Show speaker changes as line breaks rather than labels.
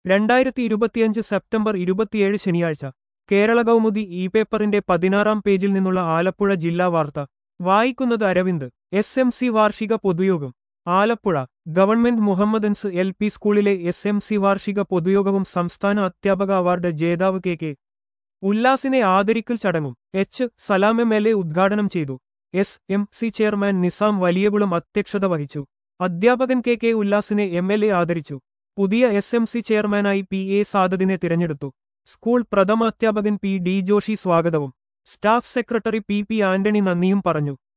രണ്ടായിരത്തി ഇരുപത്തിയഞ്ച് സെപ്റ്റംബർ ഇരുപത്തിയേഴ് ശനിയാഴ്ച കേരള കൗമുദി ഇ പേപ്പറിന്റെ പതിനാറാം പേജിൽ നിന്നുള്ള ആലപ്പുഴ ജില്ലാ വാർത്ത വായിക്കുന്നത് അരവിന്ദ് എസ് എം സി വാർഷിക പൊതുയോഗം Alappuzha government Mohammedans L P സ്കൂളിലെ എസ് എം സി വാർഷിക പൊതുയോഗവും സംസ്ഥാന അധ്യാപക അവാർഡ് ജേതാവ് കെ കെ ഉല്ലാസിനെ ആദരിക്കൽ ചടങ്ങും H Salam M L A ഉദ്ഘാടനം ചെയ്തു S M C chairman Nizam Valiyakulam അധ്യക്ഷത വഹിച്ചു അധ്യാപകൻ കെ കെ ഉല്ലാസിനെ എം എൽ എ ആദരിച്ചു പുതിയ എസ് എം സി ചെയർമാനായി പി എ സാദദിനെ തിരഞ്ഞെടുത്തു സ്കൂൾ പ്രഥമ അധ്യാപകൻ പി ഡി ജോഷി സ്വാഗതവും staff secretary P P Antony നന്ദിയും പറഞ്ഞു